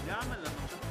يعمل لما تشوف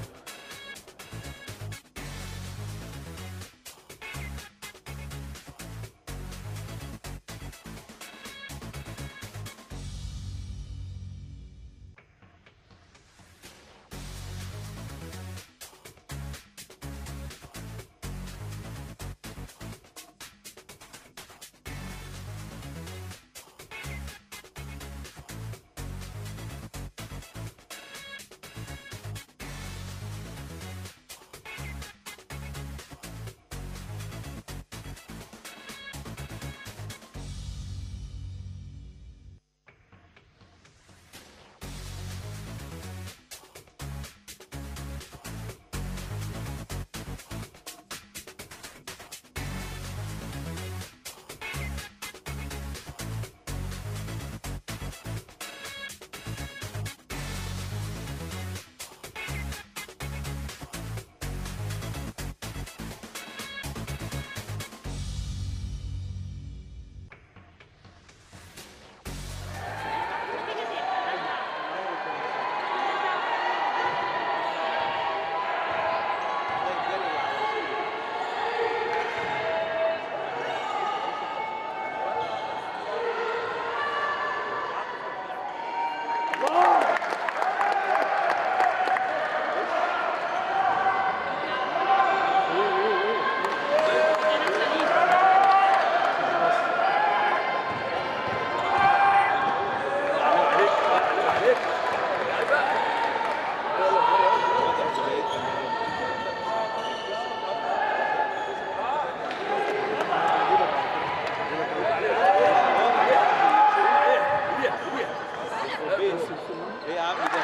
ايه يا عم ده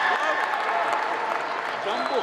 جامبو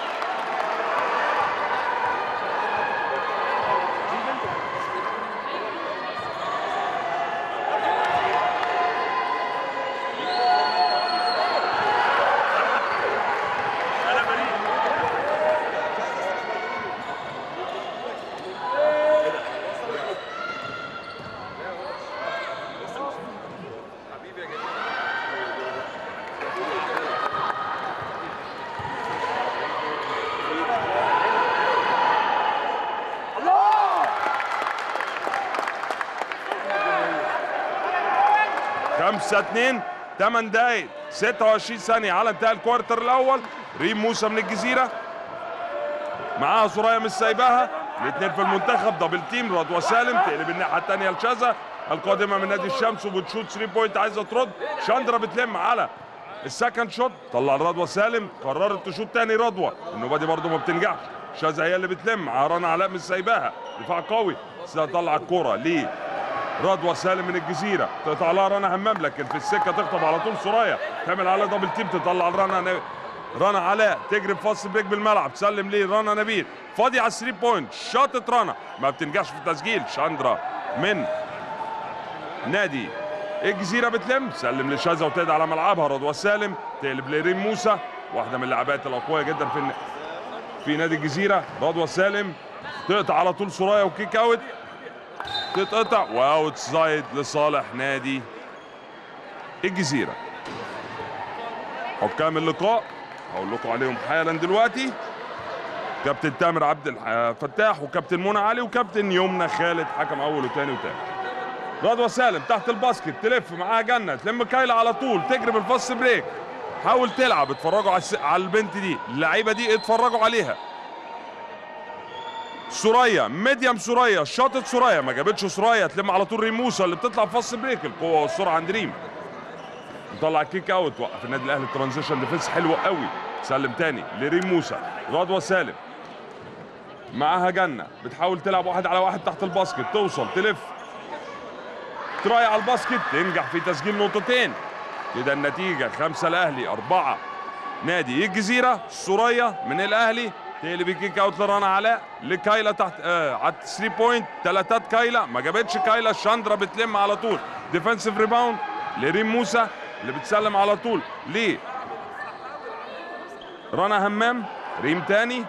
خمسة اتنين 8 دقايق 26 ثانية على انتهاء الكوارتر الأول ريم موسى من الجزيرة معاها سوريا مش سايباها الاثنين في المنتخب دبل تيم رضوى سالم تقلب الناحية الثانية لشاذة القادمة من نادي الشمس وبتشوت 3 بوينت عايزة ترد شاندرا بتلم على السكند شوت طلع رضوى سالم قررت تشوت تاني رضوى النوبة دي برضه ما بتنجحش شاذة هي اللي بتلم مع رنا علاء مش سايباها دفاع قوي طلع الكرة ليه رضوى سالم من الجزيره تقطع لها رنا همام لكن في السكه تخطب على طول سوريا تعمل على دبل تيم تطلع رنا ن... رنا علاء تجري بفاصل بريك بالملعب تسلم ليه رنا نبيل فاضي على 3 بوينت شاطت رنا ما بتنجحش في التسجيل شاندرا من نادي الجزيره بتلم تسلم لشاذة وتقعد على ملعبها رضوى سالم تقلب لريم موسى واحده من اللاعبات الاقوياء جدا في الن- في نادي الجزيره رضوى سالم تقطع على طول سوريا وكيك اوت تتقطع واوت سايد لصالح نادي الجزيره حكام اللقاء هقول لكم عليهم حالا دلوقتي كابتن تامر عبد الفتاح وكابتن منى علي وكابتن يمنى خالد حكم اول وثاني وثالث رضوى سالم تحت الباسكت تلف معاها جنة تلم كايلة على طول تجري بالفاست بريك حاول تلعب اتفرجوا على, الس... على البنت دي اللعيبه دي اتفرجوا عليها سوريا ميديم سوريا شاطت سوريا ما جابتش سوريا تلم على طول ريموسا اللي بتطلع في فاست بريك القوه والسرعه عند ريم مطلع كيك اوت وقف النادي الاهلي الترانزيشن ديفينس حلو قوي سلم تاني لريم موسى رضوى سالم معاها جنة بتحاول تلعب واحد على واحد تحت الباسكت توصل تلف تراي على الباسكت تنجح في تسجيل نقطتين كده النتيجة خمسة الأهلي أربعة نادي الجزيرة سوريا من الأهلي تقلب الكيك اوت لرنا علاء لكايلا تحت آه على 3 بوينت ثلاثات كايلا ما جابتش كايلا شاندرا بتلم على طول ديفensive ريباوند لريم موسى اللي بتسلم على طول ليه رنا همام ريم تاني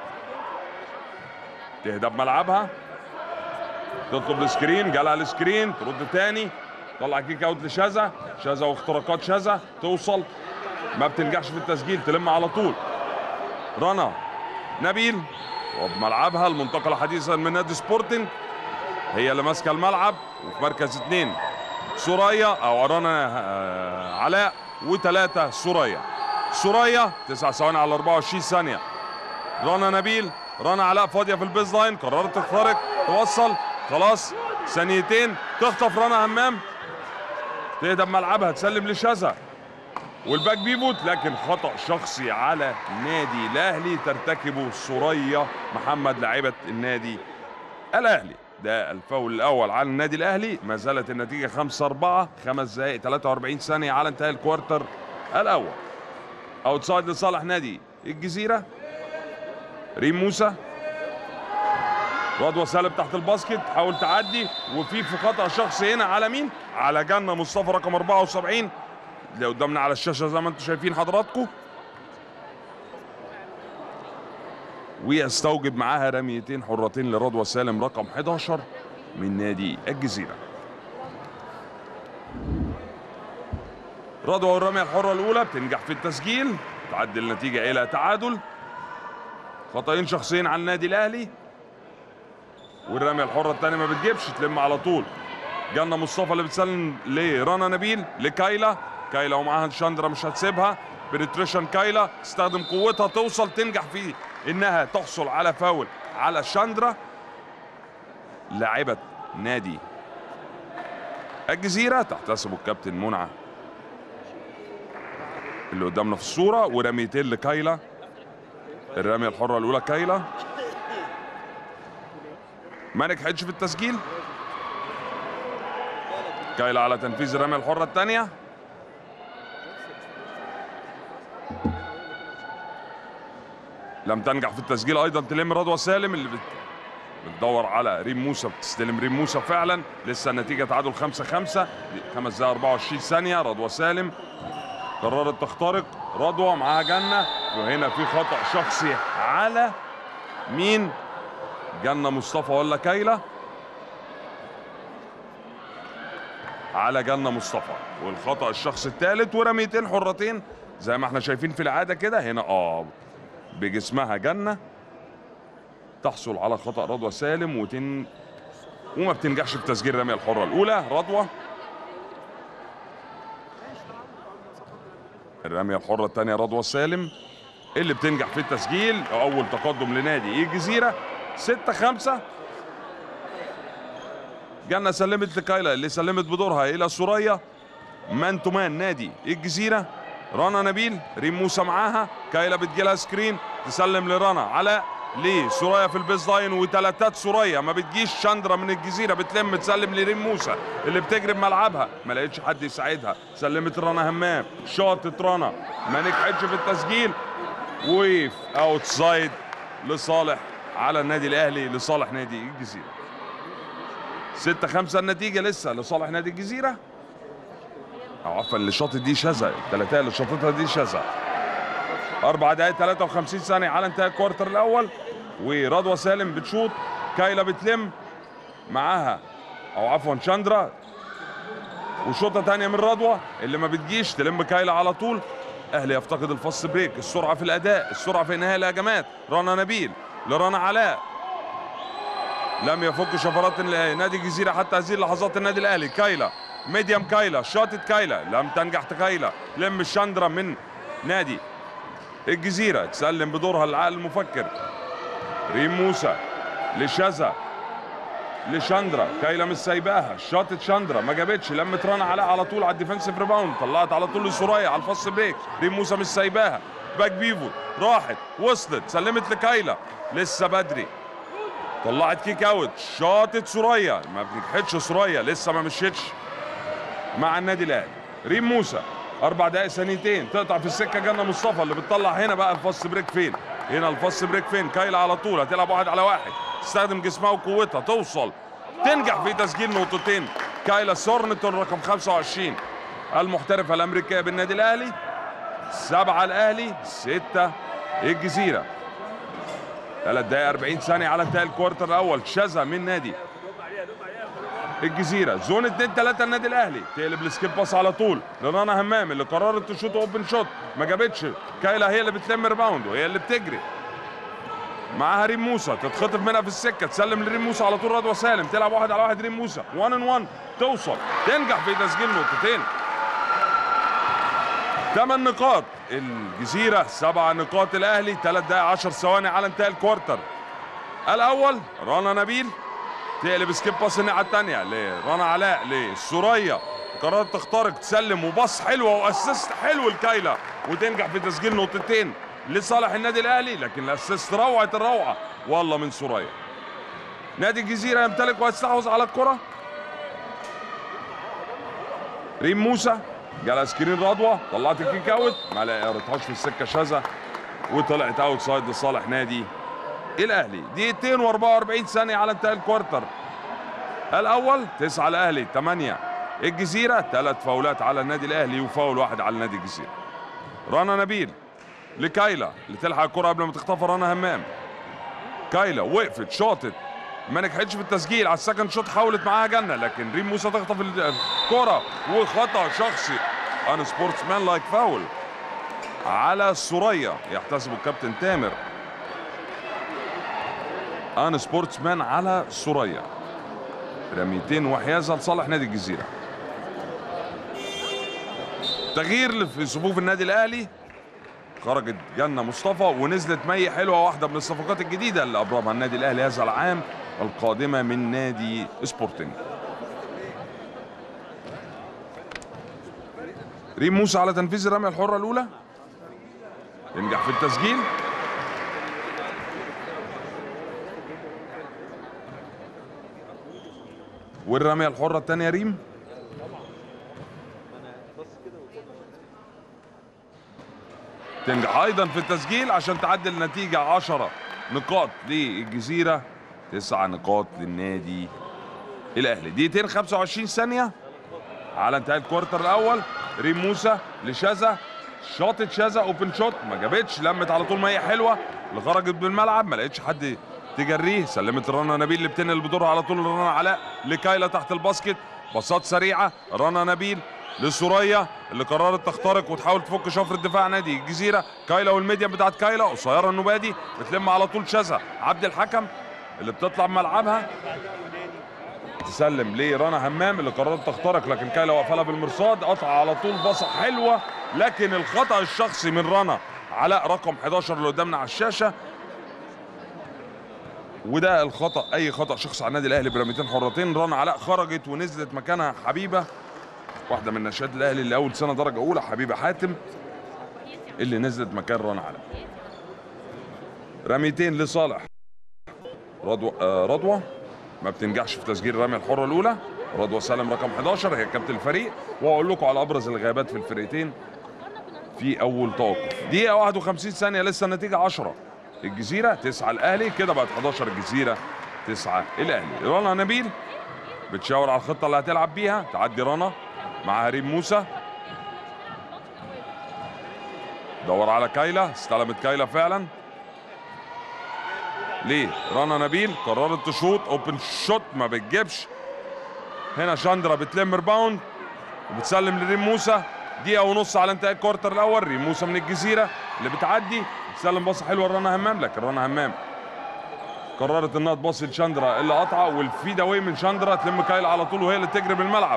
تهدى بملعبها تطلب السكرين جالها السكرين ترد تاني طلع كيك اوت لشاذة شاذة واختراقات شاذة توصل ما بتنجحش في التسجيل تلم على طول رنا نبيل وبملعبها المنتقله حديثا من نادي سبورتنج هي اللي ماسكه الملعب وفي مركز اثنين سوريا او رنا آه، علاء وثلاثه سوريا سوريا تسع ثواني على 24 ثانيه رنا نبيل رنا علاء فاضيه في البيز لاين قررت تخترق توصل خلاص ثانيتين تخطف رنا همام تهدى بملعبها تسلم لشذا والباك بيفوت لكن خطا شخصي على نادي الاهلي ترتكبه سوريا محمد لاعبه النادي الاهلي ده الفاول الاول على النادي الاهلي ما زالت النتيجه 5 4 خمس دقائق 43 ثانيه على انتهاء الكوارتر الاول اوتسايد لصالح نادي الجزيره ريم موسى رضوى سالم تحت الباسكت حاول تعدي وفي في خطا شخصي هنا على مين؟ على جنة مصطفى رقم 74 اللي قدامنا على الشاشه زي ما انتم شايفين حضراتكم ويستوجب معاها رميتين حرتين لرضوى سالم رقم 11 من نادي الجزيره. رضوى والرميه الحره الاولى بتنجح في التسجيل تعدي النتيجه الى تعادل خطأين شخصيين على النادي الاهلي والرميه الحره الثانيه ما بتجيبش تلم على طول جنة مصطفى اللي بتسلم لرنا نبيل لكايلا كايلا ومعاها شاندرا مش هتسيبها بنتريشن كايلا تستخدم قوتها توصل تنجح في انها تحصل على فاول على شاندرا لاعبة نادي الجزيرة تحتسب الكابتن منعة اللي قدامنا في الصورة ورميتين لكايلا الرمية الحرة الأولى كايلا ما نجحتش في التسجيل كايلا على تنفيذ الرمية الحرة الثانية لم تنجح في التسجيل ايضا تلم رضوى سالم اللي بت... بتدور على ريم موسى بتستلم ريم موسى فعلا لسه النتيجه تعادل 5 5 5 دقائق 24 ثانيه رضوى سالم قررت تخترق رضوى معاها جنه وهنا في خطا شخصي على مين جنه مصطفى ولا كايلا على جنة مصطفى والخطأ الشخص الثالث ورميتين حرتين زي ما احنا شايفين في العادة كده هنا اه بجسمها جنة تحصل على خطأ رضوى سالم وتن وما بتنجحش في تسجيل الرمية الحرة الأولى رضوى الرمية الحرة الثانية رضوى سالم اللي بتنجح في التسجيل أول تقدم لنادي الجزيرة 6 5 جنة سلمت لكايلا اللي سلمت بدورها إلى سوريا مان تو مان نادي الجزيرة رنا نبيل ريم موسى معاها كايلا بتجيلها سكرين تسلم لرنا علاء ليه سوريا في البيز لاين وتلاتات سوريا ما بتجيش شاندرا من الجزيره بتلم تسلم لريم موسى اللي بتجري بملعبها ما لقيتش حد يساعدها سلمت رنا همام شاطت رنا ما نجحتش في التسجيل ويف اوت سايد لصالح على النادي الاهلي لصالح نادي الجزيره 6 5 النتيجه لسه لصالح نادي الجزيره او عفوا اللي شاطت دي شذا الثلاثيه اللي شاطتها دي شذا أربع دقايق 53 ثانية على انتهاء الكوارتر الأول ورضوى سالم بتشوط كايلا بتلم معاها أو عفوا شاندرا وشوطة تانية من رضوى اللي ما بتجيش تلم كايلا على طول أهلي يفتقد الفاست بريك السرعة في الأداء السرعة في إنهاء الهجمات رنا نبيل لرنا علاء لم يفك شفرات نادي الجزيرة حتى هذه اللحظات النادي الأهلي كايلا ميديم كايلا شاطت كايلا لم تنجح كايلا لم الشاندرا من نادي الجزيرة تسلم بدورها العقل المفكر ريم موسى لشذا لشاندرا كايلا مش سايباها شاطت شاندرا ما جابتش لمت رنا علاء على طول على الديفنسيف ريباوند طلعت على طول لسوريا على الفاست بريك ريم موسى مش سايباها باك بيفو راحت وصلت سلمت لكايلا لسه بدري طلعت كيك اوت شاطت سوريا ما بنجحتش سوريا لسه ما مشيتش مع النادي الاهلي ريم موسى اربع دقائق ثانيتين تقطع في السكه جنة مصطفى اللي بتطلع هنا بقى الفاست بريك فين هنا الفاست بريك فين كايلا على طول هتلعب واحد على واحد تستخدم جسمها وقوتها توصل تنجح في تسجيل نقطتين كايلا سورنتون رقم 25 المحترفه الامريكيه بالنادي الاهلي سبعه الاهلي سته الجزيره ثلاث دقائق 40 ثانيه على انتهاء الكوارتر الاول شذا من نادي الجزيره زون 2 3 النادي الاهلي تقلب السكيب باس على طول لرنا همام اللي قررت تشوط اوبن شوت ما جابتش كايلا هي اللي بتلم ريباوند وهي اللي بتجري معاها ريم موسى تتخطف منها في السكه تسلم لريم موسى على طول رضوى سالم تلعب واحد على واحد ريم موسى 1 ان 1 توصل تنجح في تسجيل نقطتين ثمان نقاط الجزيره سبع نقاط الاهلي ثلاث دقائق 10 ثواني على انتهاء الكوارتر الاول رنا نبيل تقلب سكيب باس الناحيه الثانيه لرنا علاء لسوريا قررت تخترق تسلم وباص حلوه واسيست حلو الكايلا وتنجح في تسجيل نقطتين لصالح النادي الاهلي لكن الاسيست روعه الروعه والله من سوريا نادي الجزيره يمتلك ويستحوذ على الكره ريم موسى جالها سكرين رضوى طلعت الكيك اوت ما لقيتهاش في السكه شاذه وطلعت اوت سايد لصالح نادي الاهلي دقيقتين و44 ثانيه على انتهاء الكوارتر الاول تسعة الاهلي ثمانية الجزيره ثلاث فاولات على النادي الاهلي وفاول واحد على نادي الجزيره رنا نبيل لكايلا اللي تلحق الكره قبل ما تخطفها رنا همام كايلا وقفت شاطت ما نجحتش في التسجيل على السكند شوت حاولت معاها جنه لكن ريم موسى تخطف الكره وخطا شخصي ان سبورتس مان لايك فاول على سوريا يحتسب الكابتن تامر ان سبورتس مان على سوريا رميتين وحيازه لصالح نادي الجزيره تغيير في صفوف النادي الاهلي خرجت جنة مصطفى ونزلت مي حلوة واحدة من الصفقات الجديدة اللي أبرمها النادي الأهلي هذا العام القادمة من نادي سبورتنج ريم موسى على تنفيذ الرمية الحرة الأولى ينجح في التسجيل والرمية الحرة الثانية ريم تنجح ايضا في التسجيل عشان تعدل النتيجه 10 نقاط للجزيره 9 نقاط للنادي الاهلي دقيقتين 25 ثانيه على انتهاء الكوارتر الاول ريم موسى لشاذا شاطت شاذا اوبن شوت ما جابتش لمت على طول ما هي حلوه اللي خرجت بالملعب ما لقيتش حد تجريه سلمت رنا نبيل اللي بتنقل بدورها على طول رنا علاء لكايلا تحت الباسكت باصات سريعه رنا نبيل لسوريا اللي قررت تخترق وتحاول تفك شفر الدفاع نادي الجزيره كايلا والميديا بتاعت كايلا قصيره النبادي بتلم على طول شاذا عبد الحكم اللي بتطلع من ملعبها تسلم لرنا همام اللي قررت تخترق لكن كايلا وقفلها بالمرصاد قطع على طول باصه حلوه لكن الخطا الشخصي من رنا علاء رقم 11 اللي قدامنا على الشاشه وده الخطا اي خطا شخص على النادي الاهلي برميتين حرتين رنا علاء خرجت ونزلت مكانها حبيبه واحده من نشاط الاهلي اللي اول سنه درجه اولى حبيبه حاتم اللي نزلت مكان رنا علاء رميتين لصالح رضوى آه رضوى ما بتنجحش في تسجيل الرميه الحره الاولى رضوى سالم رقم 11 هي كابتن الفريق واقول لكم على ابرز الغيابات في الفرقتين في اول توقف دقيقه 51 ثانيه لسه النتيجه 10 الجزيره 9 الاهلي كده بقت 11 الجزيره 9 الاهلي رنا نبيل بتشاور على الخطه اللي هتلعب بيها تعدي رنا مع ريم موسى دور على كايلا استلمت كايلا فعلا ليه رنا نبيل قررت تشوط اوبن شوت ما بتجيبش هنا شاندرا بتلم ريباوند وبتسلم لريم موسى دقيقة ونص على انتهاء الكوارتر الأول ريم موسى من الجزيرة اللي بتعدي بتسلم باصة حلوة لرنا همام لكن رنا همام قررت انها تباصي لشاندرا اللي قطعه والفيد اواي من شاندرا تلم كايلا على طول وهي اللي تجري بالملعب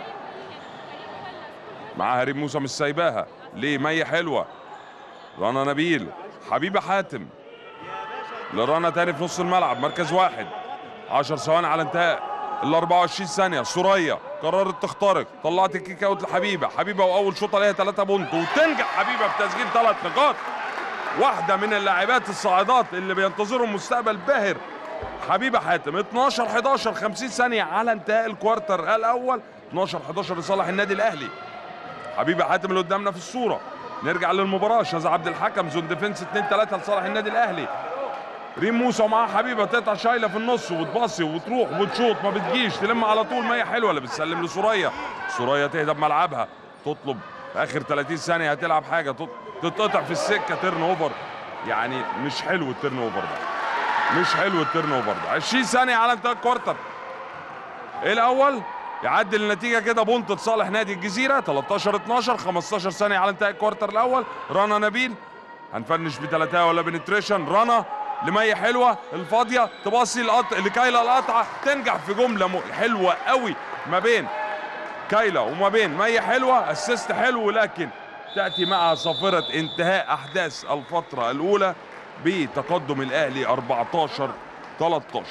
معاها ريم موسى مش سايباها ليه مية حلوة رنا نبيل حبيبة حاتم لرنا تاني في نص الملعب مركز واحد 10 ثواني على انتهاء ال 24 ثانية سوريا قررت تخترق طلعت الكيك اوت لحبيبة حبيبة واول شوطة ليها 3 بونت وتنجح حبيبة في تسجيل ثلاث نقاط واحدة من اللاعبات الصاعدات اللي بينتظرهم مستقبل باهر حبيبة حاتم 12 11 50 ثانية على انتهاء الكوارتر الأول 12 11 لصالح النادي الأهلي حبيبة حاتم اللي قدامنا في الصورة نرجع للمباراة شاذ عبد الحكم زون ديفنس 2 3 لصالح النادي الأهلي ريم موسى ومعاها حبيبه تقطع شايله في النص وتباصي وتروح وتشوط ما بتجيش تلم على طول ما هي حلوه اللي بتسلم لسوريا سوريا تهدى بملعبها تطلب في اخر 30 ثانيه هتلعب حاجه تط- تتقطع في السكه تيرن اوفر يعني مش حلو التيرن اوفر ده مش حلو التيرن اوفر ده 20 ثانيه على انتهاء الكوارتر الاول يعدل النتيجه كده بونت لصالح نادي الجزيره 13 12 15 ثانيه على انتهاء الكوارتر الاول رنا نبيل هنفنش بثلاثه ولا بنتريشن رنا لمية حلوه الفاضيه تباصي لقط... لكايلا القطعه تنجح في جمله م... حلوه قوي ما بين كايلا وما بين مية حلوه اسيست حلو لكن تاتي مع صافره انتهاء احداث الفتره الاولى بتقدم الاهلي 14 13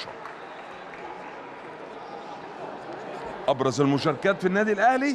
ابرز المشاركات في النادي الاهلي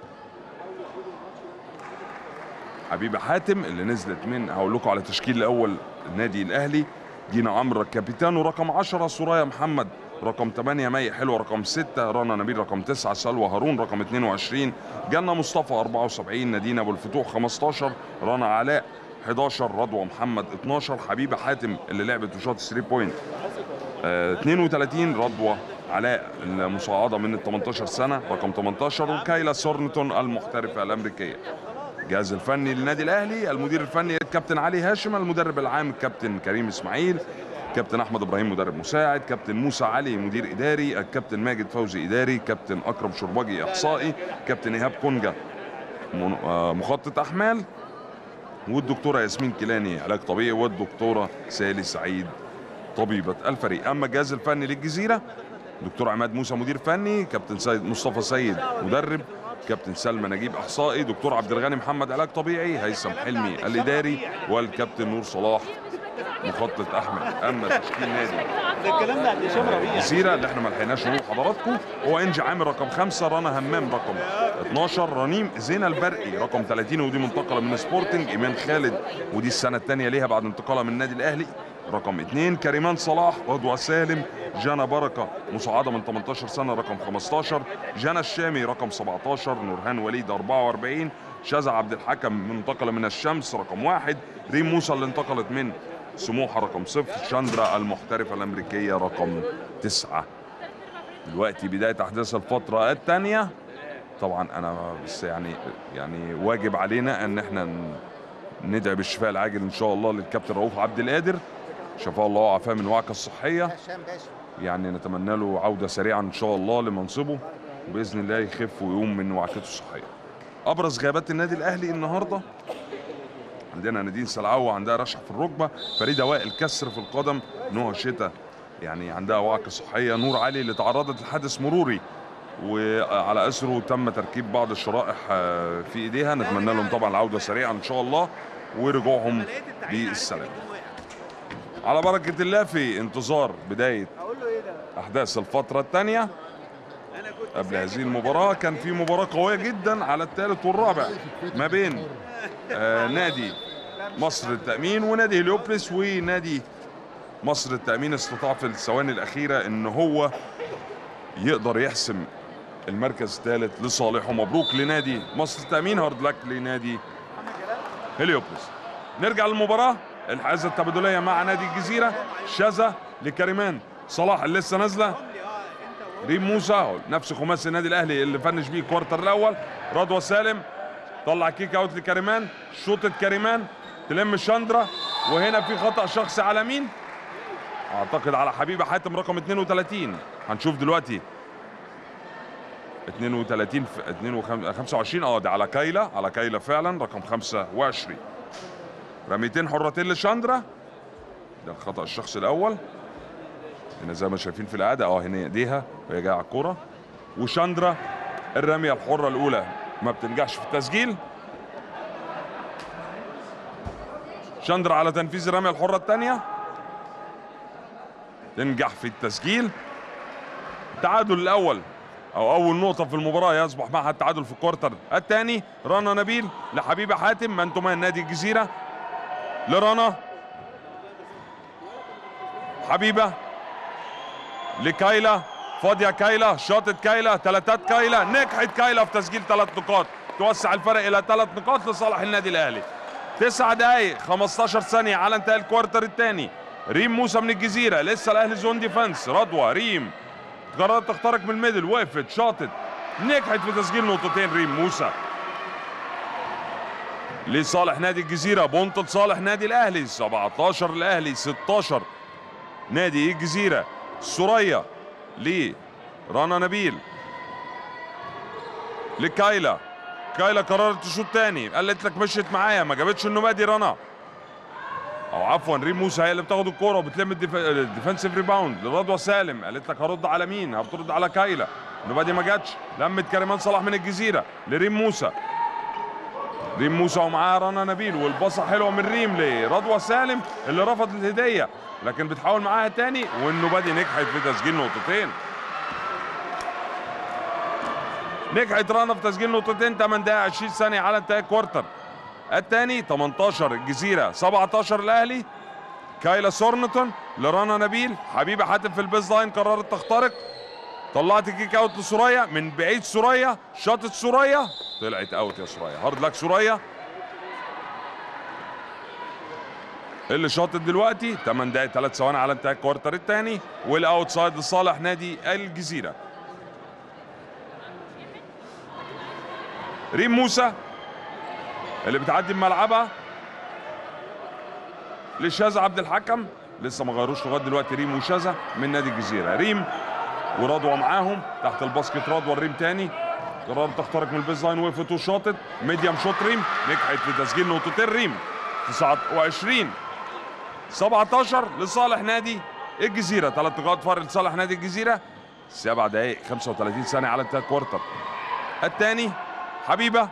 حبيبه حاتم اللي نزلت من هقول لكم على تشكيل الاول النادي الاهلي دينا عمرو كابيتانو رقم 10 سوريا محمد رقم 8 مي حلوه رقم 6 رنا نبيل رقم 9 سلوى هارون رقم 22 جنة مصطفى 74 نادين ابو الفتوح 15 رنا علاء 11 رضوى محمد 12 حبيبه حاتم اللي لعبت وشاط 3 بوينت آه، 32 رضوى علاء المصاعده من ال 18 سنه رقم 18 وكايلا سورنتون المحترفه الامريكيه الجهاز الفني للنادي الاهلي المدير الفني الكابتن علي هاشم المدرب العام الكابتن كريم اسماعيل كابتن احمد ابراهيم مدرب مساعد كابتن موسى علي مدير اداري الكابتن ماجد فوزي اداري كابتن اكرم شربجي احصائي كابتن ايهاب كونجا من- آه، مخطط احمال والدكتوره ياسمين كيلاني علاج طبيعي والدكتوره سالي سعيد طبيبه الفريق اما الجهاز الفني للجزيره دكتور عماد موسى مدير فني كابتن سيد مصطفى سيد مدرب كابتن سلمى نجيب احصائي دكتور عبد الغني محمد علاج طبيعي هيثم حلمي الاداري والكابتن نور صلاح مخطط احمد اما تشكيل نادي ده الكلام ده عند هشام ربيع الجزيره اللي احنا ما لحقناش نقول لحضراتكم هو انجي عامر رقم خمسة رنا همام رقم 12 رنيم زينة البرقي رقم 30 ودي منتقله من سبورتنج ايمان خالد ودي السنه الثانيه ليها بعد انتقالها من النادي الاهلي رقم 2 كريمان صلاح رضوى سالم جانا بركه مساعده من 18 سنه رقم 15 جانا الشامي رقم 17 نورهان وليد 44 شذا عبد الحكم منتقله من الشمس رقم واحد ريم موسى اللي انتقلت من سموحه رقم صفر شاندرا المحترفه الامريكيه رقم تسعه دلوقتي بدايه احداث الفتره الثانيه طبعا انا بس يعني يعني واجب علينا ان احنا ن- ندعي بالشفاء العاجل ان شاء الله للكابتن رؤوف عبد القادر شفاه الله وعافاه من وعكه الصحيه هشام باشا يعني نتمنى له عوده سريعه ان شاء الله لمنصبه وباذن الله يخف ويقوم من وعكته الصحيه ابرز غيابات النادي الاهلي النهارده عندنا نادين سلعوه عندها رشح في الركبه فريده وائل كسر في القدم نهى شتا يعني عندها وعكه صحيه نور علي اللي تعرضت لحادث مروري وعلى اثره تم تركيب بعض الشرائح آه، في ايديها نتمنى لهم طبعا العوده سريعا ان شاء الله ورجوعهم بالسلامه على بركه الله في انتظار بدايه اقول له ايه ده احداث الفتره الثانيه انا كنت قبل هذه المباراة كان في مباراة قوية جدا على الثالث والرابع ما بين آه نادي مصر التأمين ونادي هليوبلس ونادي مصر التأمين استطاع في الثواني الأخيرة إن هو يقدر يحسم المركز الثالث لصالحه مبروك لنادي مصر التأمين هارد لك لنادي هليوبلس نرجع للمباراة الحازة التبادلية مع نادي الجزيرة شذا لكريمان صلاح اللي لسه نازلة ريم موسى نفس خماسي النادي الاهلي اللي فنش بيه الكوارتر الاول رضوى سالم طلع كيك اوت لكريمان شوطة كريمان تلم شاندرا وهنا في خطأ شخصي على مين؟ اعتقد على حبيبه حاتم رقم 32 هنشوف دلوقتي 32 في 22 25 اه ده على كايلا على كايلا فعلا رقم 25 رميتين حرتين لشاندرا ده الخطأ الشخصي الاول هنا زي ما شايفين في العاده اه هنا ايديها وهي جايه على الكوره وشاندرا الرميه الحره الاولى ما بتنجحش في التسجيل شاندرا على تنفيذ الرميه الحره الثانيه تنجح في التسجيل التعادل الاول او اول نقطه في المباراه يصبح معها التعادل في الكوارتر الثاني رنا نبيل لحبيبه حاتم من تمان نادي الجزيره لرنا حبيبه لكايلا فاضيه كايلا شاطت كايلا ثلاثات كايلا نجحت كايلا في تسجيل ثلاث نقاط توسع الفرق الى ثلاث نقاط لصالح النادي الاهلي تسع دقايق 15 ثانيه على انتهاء الكوارتر الثاني ريم موسى من الجزيره لسه الاهلي زون ديفنس رضوى ريم قررت تخترق من الميدل وقفت شاطت نجحت في تسجيل نقطتين ريم موسى لصالح نادي الجزيره بونت لصالح نادي الاهلي 17 الاهلي 16 نادي الجزيره سوريا لرنا نبيل لكايلا كايلا قررت تشوط تاني قالت لك مشيت معايا ما جابتش النوبادي رنا او عفوا ريم موسى هي اللي بتاخد الكوره وبتلم الديف- الديفensive ريباوند لرضوى سالم قالت لك هرد على مين هترد على كايلا النوبادي ما جاتش لمت كريمان صلاح من الجزيره لريم موسى ريم موسى ومعاها رنا نبيل والباصه حلوه من ريم لرضوى سالم اللي رفضت الهديه لكن بتحاول معاها تاني والنوبادي نجحت في تسجيل نقطتين نجحت رنا في تسجيل نقطتين 8 دقائق 20 ثانيه على انتهاء الكوارتر الثاني 18 الجزيره 17 الاهلي كايلا سورنتون لرنا نبيل حبيبه حاتم في البيز لاين قررت تخترق طلعت الكيك اوت لسوريا من بعيد سوريا شاطت سوريا طلعت اوت يا سوريا هارد لك سوريا اللي شاطت دلوقتي 8 دقائق 3 ثواني على انتهاء الكوارتر الثاني والاوت سايد لصالح نادي الجزيره ريم موسى اللي بتعدي بملعبها لشاذ عبد الحكم لسه ما غيروش لغايه دلوقتي ريم وشاذة من نادي الجزيره ريم ورضوى معاهم تحت الباسكت رضوى الريم تاني قررت تخترق من البيز لاين وقفت وشاطت ميديم شوت ريم نجحت في تسجيل نقطتين ريم 29 17 لصالح نادي الجزيره ثلاث نقاط فرق لصالح نادي الجزيره سبع دقائق 35 ثانيه على انتهاء الكوارتر الثاني حبيبه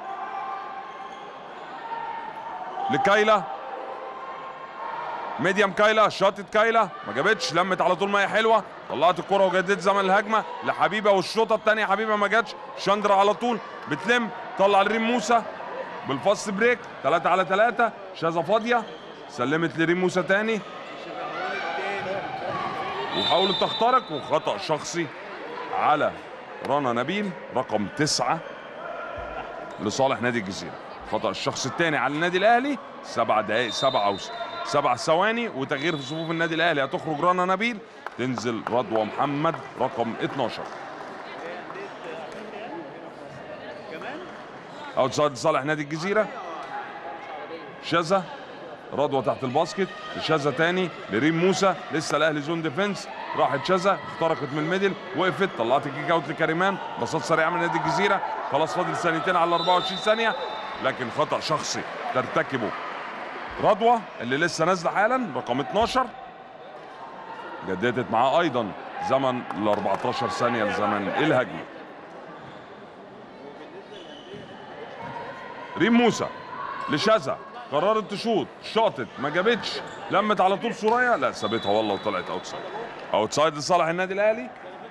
لكايلا ميديم كايلا شاطت كايلا ما جابتش لمت على طول ميه حلوه طلعت الكره وجددت زمن الهجمه لحبيبه والشوطه الثانيه حبيبه ما جاتش شاندرا على طول بتلم طلع لريم موسى بالفاست بريك 3 على 3 شاذة فاضيه سلمت لريم موسى تاني وحاولت تخترق وخطا شخصي على رنا نبيل رقم تسعة لصالح نادي الجزيرة خطأ الشخص الثاني على النادي الأهلي سبع دقائق سبعة أو سبع ثواني وتغيير في صفوف النادي الأهلي هتخرج رنا نبيل تنزل رضوى محمد رقم 12 اوتسايد لصالح نادي الجزيرة شاذة رضوى تحت الباسكت شاذة تاني لريم موسى لسه الاهلي زون ديفنس راحت شاذة اخترقت من الميدل وقفت طلعت الكيك اوت لكريمان بساط سريعه من نادي الجزيره خلاص فاضل ثانيتين على 24 ثانيه لكن خطا شخصي ترتكبه رضوى اللي لسه نازله حالا رقم 12 جددت معاه ايضا زمن ال 14 ثانيه لزمن الهجمه ريم موسى لشاذة قررت تشوط شاطت ما جابتش لمت على طول سوريا لا سابتها والله وطلعت اوتسايد اوتسايد لصالح النادي الاهلي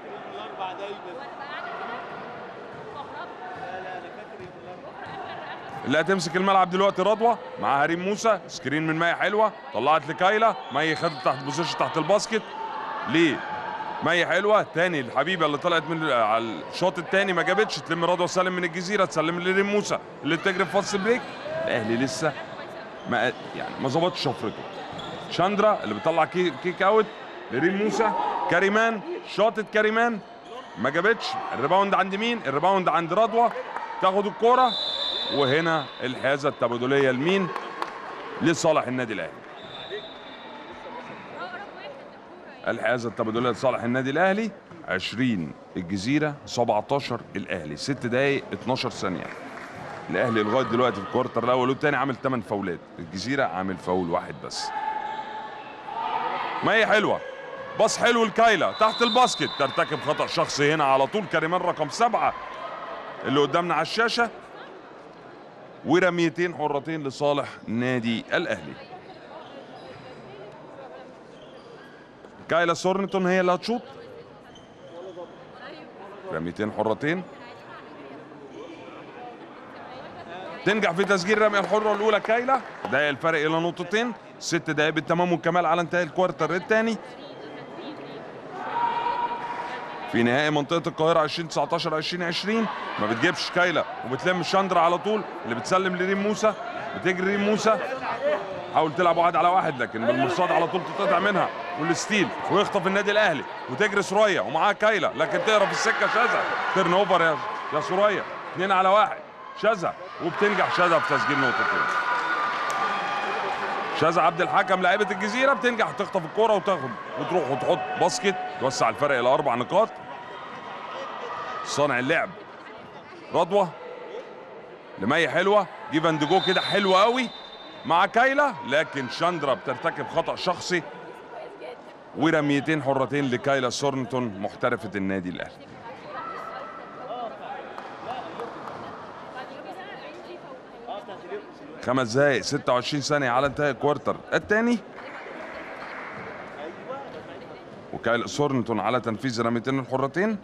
اللي هتمسك الملعب دلوقتي رضوى معاها ريم موسى سكرين من مية حلوه طلعت لكايلا مية خدت تحت بوزيشن تحت الباسكت ليه مية حلوه تاني الحبيبه اللي طلعت من على الشوط التاني ما جابتش تلم رضوى سالم من الجزيره تسلم لريم موسى اللي بتجري في فاست بريك الاهلي لسه ما يعني ما ظبطش شفرته شاندرا اللي بيطلع كي كيك اوت لريم موسى كريمان شاطت كريمان ما جابتش الريباوند عند مين الريباوند عند رضوى تاخد الكوره وهنا الحيازه التبادليه لمين لصالح النادي الاهلي الحيازه التبادليه لصالح النادي الاهلي 20 الجزيره 17 الاهلي 6 دقائق 12 ثانيه الاهلي لغايه دلوقتي في الكوارتر الاول والثاني عامل 8 فاولات الجزيره عامل فاول واحد بس ما هي حلوه باص حلو لكايلا تحت الباسكت ترتكب خطا شخصي هنا على طول كريمان رقم سبعة اللي قدامنا على الشاشه ورميتين حرتين لصالح نادي الاهلي كايلا سورنتون هي اللي هتشوط رميتين حرتين تنجح في تسجيل الرميه الحره الاولى كايلا دقائق الفرق الى نقطتين ست دقائق بالتمام والكمال على انتهاء الكوارتر الثاني في نهائي منطقه القاهره 2019 2020 ما بتجيبش كايلا وبتلم شاندرا على طول اللي بتسلم لريم موسى بتجري ريم موسى حاول تلعب واحد على واحد لكن بالمرصاد على طول تتقطع منها والستيل ويخطف النادي الاهلي وتجري سوريا ومعاها كايلا لكن تهرب في السكه شاذة تيرن اوفر يا يا سوريا اثنين على واحد شاذة وبتنجح شاذة في تسجيل نقطتين شاذة عبد الحكم لاعيبه الجزيره بتنجح تخطف الكوره وتاخد وتروح وتحط باسكت توسع الفرق الى اربع نقاط صانع اللعب رضوى لمي حلوه جيف اند جو كده حلوه قوي مع كايلا لكن شاندرا بترتكب خطا شخصي ورميتين حرتين لكايلا سورنتون محترفه النادي الاهلي خمس دقايق 26 ثانيه على انتهاء الكوارتر الثاني وكايلا سورنتون على تنفيذ رميتين الحرتين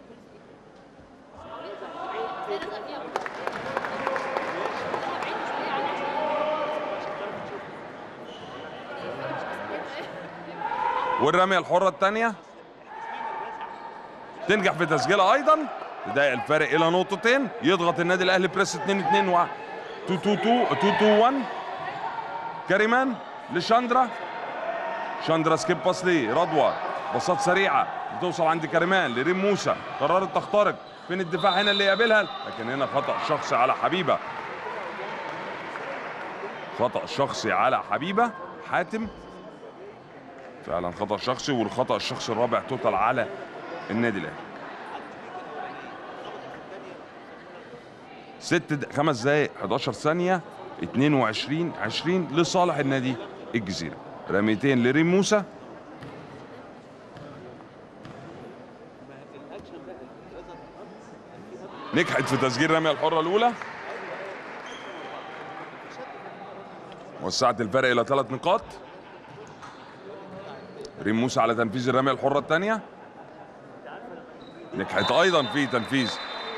والرمية الحرة الثانية تنجح في تسجيلها أيضا تضايق الفارق إلى نقطتين يضغط النادي الأهلي بريس 2 2 و 2 2 2 2 2 1 كريمان لشاندرا شاندرا سكيب باس ليه رضوى باصات سريعة بتوصل عند كريمان لريم موسى قررت تخترق فين الدفاع هنا اللي يقابلها لكن هنا خطأ شخصي على حبيبة خطأ شخصي على حبيبة حاتم فعلا خطأ شخصي والخطأ الشخصي الرابع توتال على النادي الاهلي ست د... خمس دقايق 11 ثانية 22 20 لصالح النادي الجزيرة رميتين لريم موسى نجحت في تسجيل رمية الحرة الأولى وسعت الفرق إلى ثلاث نقاط ريم موسى على تنفيذ الرمية الحرة الثانية نجحت أيضا في تنفيذ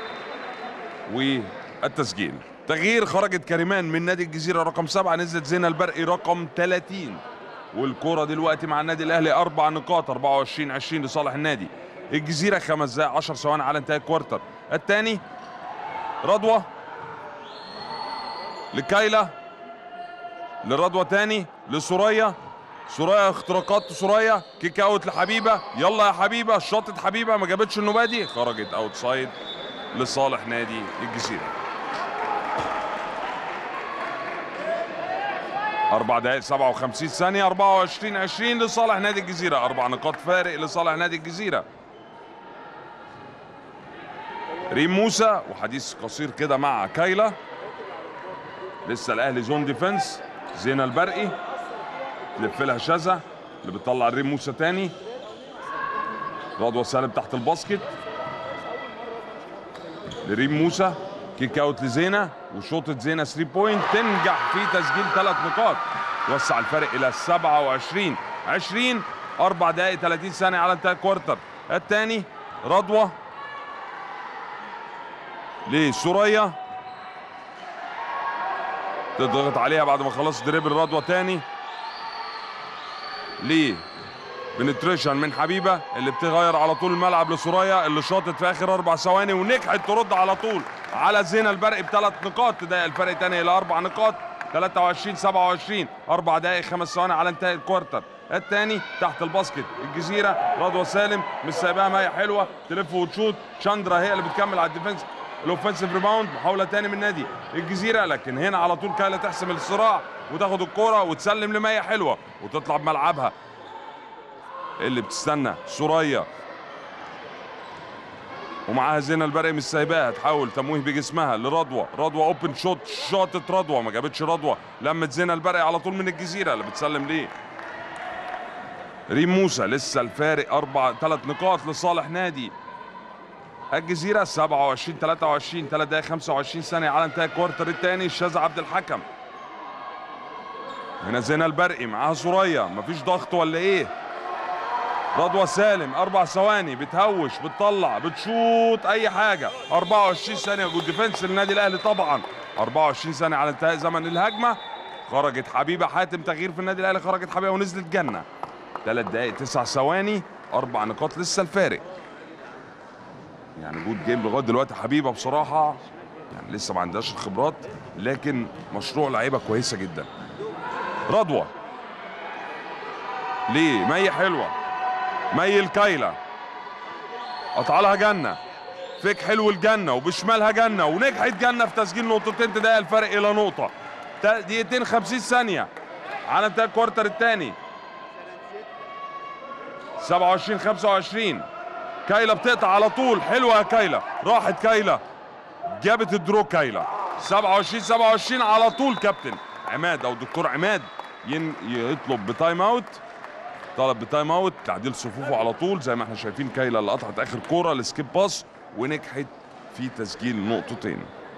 والتسجيل تغيير خرجت كريمان من نادي الجزيرة رقم سبعة نزلت زينة البرقي رقم 30 والكرة دلوقتي مع النادي الأهلي أربع نقاط 24 20 لصالح النادي الجزيرة خمس دقايق 10 ثواني على انتهاء الكوارتر الثاني رضوى لكايلا لرضوى تاني لسوريا سوريا اختراقات سوريا كيك اوت لحبيبه يلا يا حبيبه شاطت حبيبه ما جابتش النوبادي خرجت اوت سايد لصالح نادي الجزيره أربع دقائق 57 ثانية 24 20 لصالح نادي الجزيرة أربع نقاط فارق لصالح نادي الجزيرة ريم موسى وحديث قصير كده مع كايلا لسه الأهلي زون ديفنس زينة البرقي تلف لها شذا اللي بتطلع الريم موسى تاني رضوى سالم تحت الباسكت لريم موسى كيك اوت لزينه وشوطه زينه 3 بوينت تنجح في تسجيل ثلاث نقاط توسع الفرق الى 27 20 اربع دقائق 30 ثانيه على انتهاء الكوارتر الثاني رضوى لسوريا تضغط عليها بعد ما خلصت دريبل رضوى تاني ليه بنتريشن من حبيبه اللي بتغير على طول الملعب لسوريا اللي شاطت في اخر اربع ثواني ونجحت ترد على طول على زينه البرق بثلاث نقاط تضايق الفرق تاني الى اربع نقاط 23 27 اربع دقائق خمس ثواني على انتهاء الكوارتر الثاني تحت الباسكت الجزيره رضوى سالم مش سايباها ما هي حلوه تلف وتشوط شاندرا هي اللي بتكمل على الديفنس الاوفنسيف ريباوند محاوله تاني من نادي الجزيره لكن هنا على طول كايلا تحسم الصراع وتاخد الكوره وتسلم لمية حلوه وتطلع بملعبها اللي بتستنى سوريا ومعاها زينة البرقي مش سايباها تحاول تمويه بجسمها لرضوى رضوى اوبن شوت شاطت رضوى ما جابتش رضوى لمت زينة البرقي على طول من الجزيرة اللي بتسلم ليه ريم موسى لسه الفارق اربع ثلاث نقاط لصالح نادي الجزيرة 27 23 3 دقايق 25 ثانية على انتهاء الكوارتر الثاني الشاذ عبد الحكم هنا زينة البرقي معاها سوريا مفيش ضغط ولا ايه رضوى سالم اربع ثواني بتهوش بتطلع بتشوط اي حاجه 24 ثانيه جود ديفنس للنادي الاهلي طبعا 24 ثانيه على انتهاء زمن الهجمه خرجت حبيبه حاتم تغيير في النادي الاهلي خرجت حبيبه ونزلت جنه ثلاث دقائق تسع ثواني اربع نقاط لسه الفارق يعني جود جيم لغايه دلوقتي حبيبه بصراحه يعني لسه ما عندهاش الخبرات لكن مشروع لعيبه كويسه جدا رضوى ليه مي حلوه مي الكايلة قطع لها جنة فيك حلو الجنة وبشمالها جنة ونجحت جنة في تسجيل نقطتين تضايق الفرق إلى نقطة دقيقتين 50 ثانية على انتهاء الكوارتر الثاني 27 25 كايلا بتقطع على طول حلوة يا كايلا راحت كايلا جابت الدرو كايلا 27 27 على طول كابتن عماد او دكتور عماد ين يطلب بتايم اوت طلب بتايم اوت تعديل صفوفه على طول زي ما احنا شايفين كايلا اللي قطعت اخر كوره السكيب باس ونجحت في تسجيل نقطتين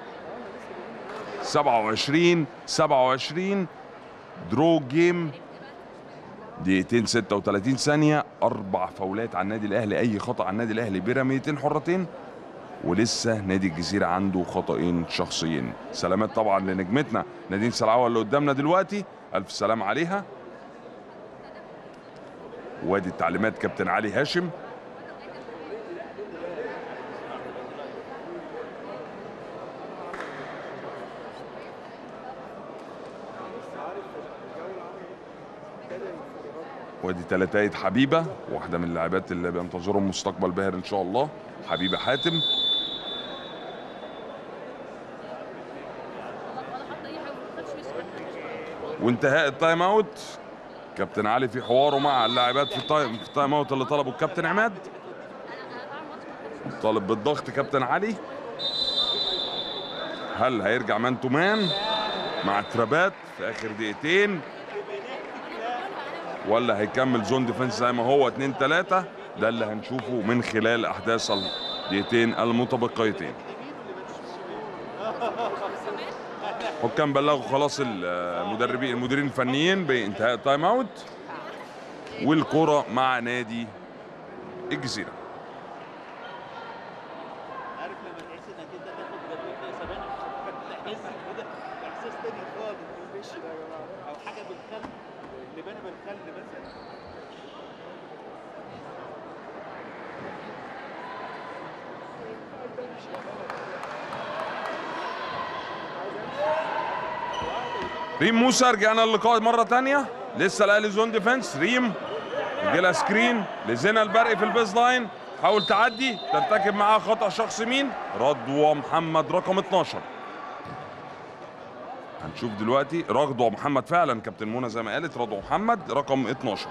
27 27 درو جيم دقيقتين 36 ثانية أربع فاولات على النادي الأهلي أي خطأ على النادي الأهلي برميتين حرتين ولسه نادي الجزيرة عنده خطأين شخصيين سلامات طبعا لنجمتنا نادين سلعوة اللي قدامنا دلوقتي ألف سلام عليها وادي التعليمات كابتن علي هاشم وادي تلاتاية حبيبة واحدة من اللاعبات اللي بينتظرهم مستقبل باهر إن شاء الله حبيبة حاتم وانتهاء التايم اوت كابتن علي في حواره مع اللاعبات في التايم في التايم اوت اللي طلبه الكابتن عماد طالب بالضغط كابتن علي هل هيرجع مان تو مان مع ترابات في اخر دقيقتين ولا هيكمل زون ديفense زي ما هو 2 3 ده اللي هنشوفه من خلال احداث الدقيقتين المتبقيتين حكام بلغوا خلاص المدربين المديرين الفنيين بانتهاء التايم اوت والكرة مع نادي الجزيرة عارف لما تحس انك انت تاخد جدول ثواني تحس كده احساس تاني خالص مش ده يا جماعه او حاجه بالخل لبانه بالخل مثلا ريم موسى رجعنا اللقاء مرة تانية لسه الاهلي زون ديفense ريم جيلها سكرين لزينة البرقي في البيز لاين حاول تعدي ترتكب معاها خطأ شخص مين رضوى محمد رقم 12 هنشوف دلوقتي رضوى محمد فعلا كابتن منى زي ما قالت رضوى محمد رقم 12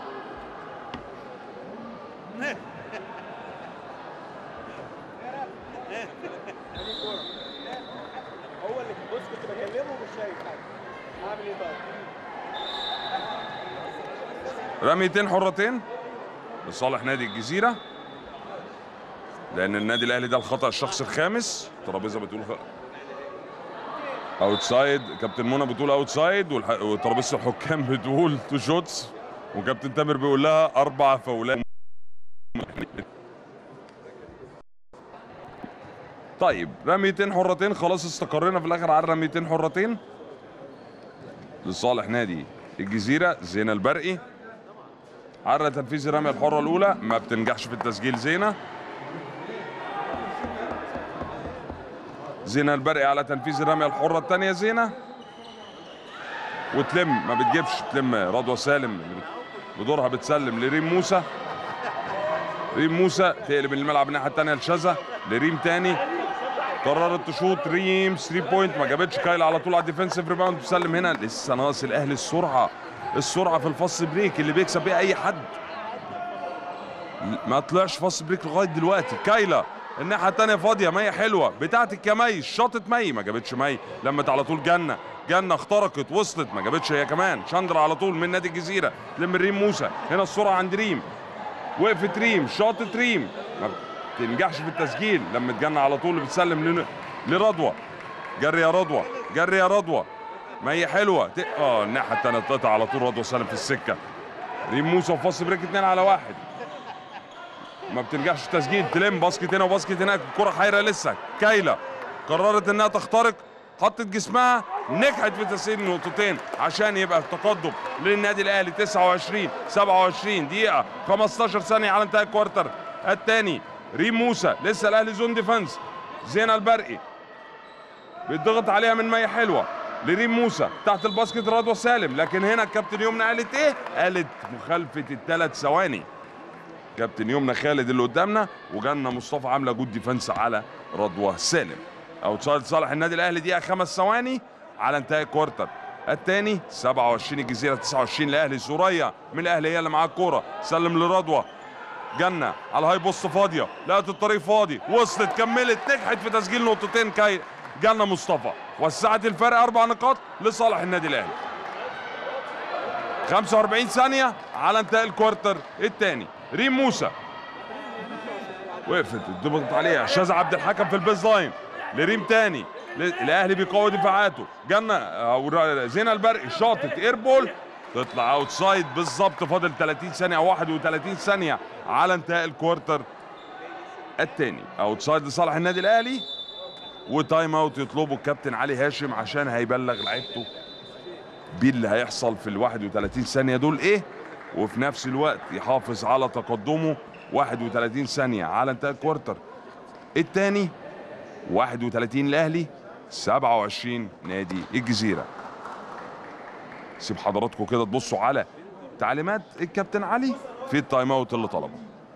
هو اللي بص كنت بكلمه ومش شايف حاجه اعمل ايه طيب؟ رميتين حرتين لصالح نادي الجزيرة لأن النادي الأهلي ده الخطأ الشخصي الخامس ترابيزة بتقول اوتسايد كابتن منى بتقول اوتسايد وترابيزة الحكام بتقول تو شوتس وكابتن تامر بيقول لها أربع فاولات طيب رميتين حرتين خلاص استقرينا في الآخر على رميتين حرتين لصالح نادي الجزيرة زينة البرقي عرى تنفيذ الرمية الحرة الأولى ما بتنجحش في التسجيل زينة زينة البرقي على تنفيذ الرمية الحرة الثانية زينة وتلم ما بتجيبش تلم رضوى سالم اللي بت- بدورها بتسلم لريم موسى ريم موسى تقلب الملعب الناحية الثانية لشذا لريم تاني قررت تشوط ريم 3 بوينت ما جابتش كايل على طول على الديفنسيف ريباوند بتسلم هنا لسه ناقص الاهلي السرعه السرعه في الفاست بريك اللي بيكسب بيها اي حد ما طلعش فاست بريك لغايه دلوقتي كايلا الناحيه الثانيه فاضيه مي حلوه بتاعتك يا مي شاطت مي ما جابتش مي لمت على طول جنه جنه اخترقت وصلت ما جابتش هي كمان شاندرا على طول من نادي الجزيره تلم ريم موسى هنا السرعه عند ريم وقفت ريم شاطت ريم ما بتنجحش في التسجيل لما تجنى على طول بتسلم لن- لرضوى جري يا رضوى جري يا رضوى ما هي حلوه ت... اه الناحيه الثانيه اتقطع على طول رضوى سالم في السكه ريم موسى وفاص بريك اتنين على واحد ما بتنجحش في التسجيل تلم باسكت هنا وباسكت هناك الكره حيره لسه كايلا قررت انها تخترق حطت جسمها نجحت في تسجيل نقطتين عشان يبقى التقدم للنادي الاهلي 29 27 دقيقه 15 ثانيه على انتهاء الكوارتر الثاني ريم موسى لسه الاهلي زون ديفنس زينة البرقي بيتضغط عليها من مية حلوة لريم موسى تحت الباسكت رضوى سالم لكن هنا الكابتن يمنى قالت ايه؟ قالت مخالفة الثلاث ثواني كابتن يمنى خالد اللي قدامنا وجالنا مصطفى عامله جود ديفنس على رضوى سالم اوتسايد صالح النادي الاهلي دقيقه خمس ثواني على انتهاء الكوارتر الثاني 27 الجزيره 29 الاهلي سوريا من الاهلي هي اللي معاها الكوره سلم لرضوى جنة على هاي بوست فاضية لقت الطريق فاضي وصلت كملت نجحت في تسجيل نقطتين كاي جالنا مصطفى وسعت الفرق اربع نقاط لصالح النادي الاهلي 45 ثانيه على انتهاء الكوارتر الثاني ريم موسى وقفت ضغط عليها شاذ عبد الحكم في البيز لاين لريم تاني ل- الاهلي بيقوي دفاعاته جالنا أو را- زينة البرقي شاطت ايربول تطلع اوت سايد بالظبط فاضل 30 ثانيه او 31 ثانيه على انتهاء الكوارتر الثاني اوت سايد لصالح النادي الاهلي وتايم اوت يطلبه الكابتن علي هاشم عشان هيبلغ لعيبته باللي هيحصل في ال 31 ثانيه دول ايه وفي نفس الوقت يحافظ على تقدمه 31 ثانيه على انتهاء الكوارتر الثاني 31 الاهلي 27 نادي الجزيره سيب حضراتكم كده تبصوا على تعليمات الكابتن علي في التايم اوت اللي طلبه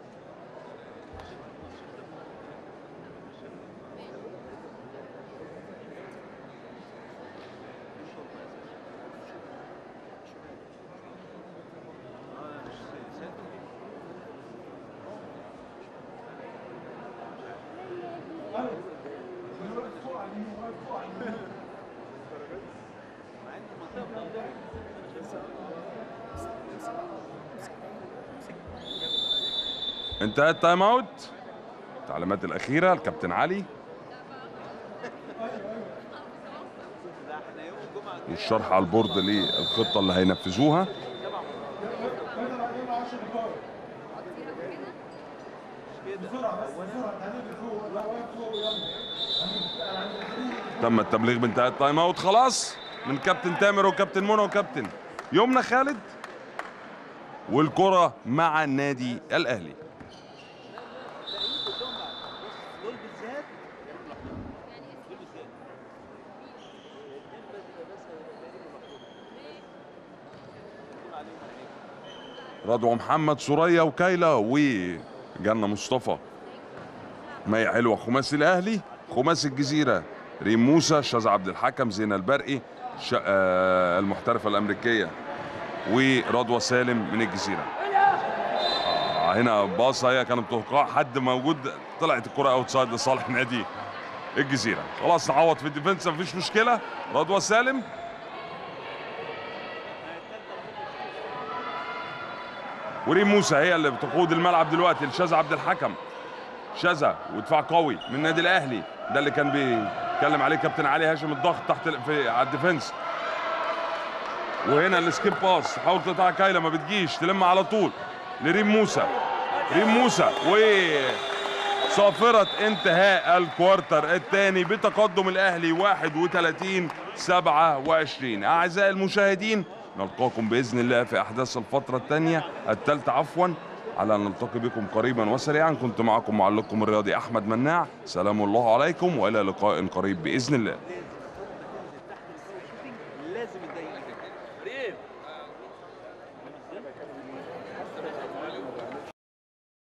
انتهى التايم اوت التعليمات الاخيره الكابتن علي والشرح على البورد للخطه اللي هينفذوها تم التبليغ بانتهاء التايم اوت خلاص من كابتن تامر وكابتن منى وكابتن يمنى خالد والكره مع النادي الاهلي دول بالذات دول بالذات رضوى محمد سوريا وكايلا وجنة مصطفى مي حلوة خماسي الأهلي خماسي الجزيرة ريم موسى شاذ عبد الحكم زينة البرقي ش... آه المحترفة الأمريكية ورضوى سالم من الجزيرة آه هنا باصة هي كانت توقع حد موجود طلعت الكرة اوتسايد لصالح نادي الجزيرة خلاص نعوض في الديفنس مفيش مشكلة رضوى سالم وريم موسى هي اللي بتقود الملعب دلوقتي لشاذ عبد الحكم شاذة ودفاع قوي من النادي الاهلي ده اللي كان بيتكلم عليه كابتن علي هاشم الضغط تحت ال- في على الديفنس وهنا السكيب باس حاول تقطع كايلا ما بتجيش تلم على طول لريم موسى ريم موسى و صافرة انتهاء الكوارتر الثاني بتقدم الاهلي 31 27 اعزائي المشاهدين نلقاكم باذن الله في احداث الفترة الثانية الثالثة عفوا على ان نلتقي بكم قريبا وسريعا كنت معكم معلقكم الرياضي احمد مناع سلام الله عليكم والى لقاء قريب باذن الله لازم يضايق ريم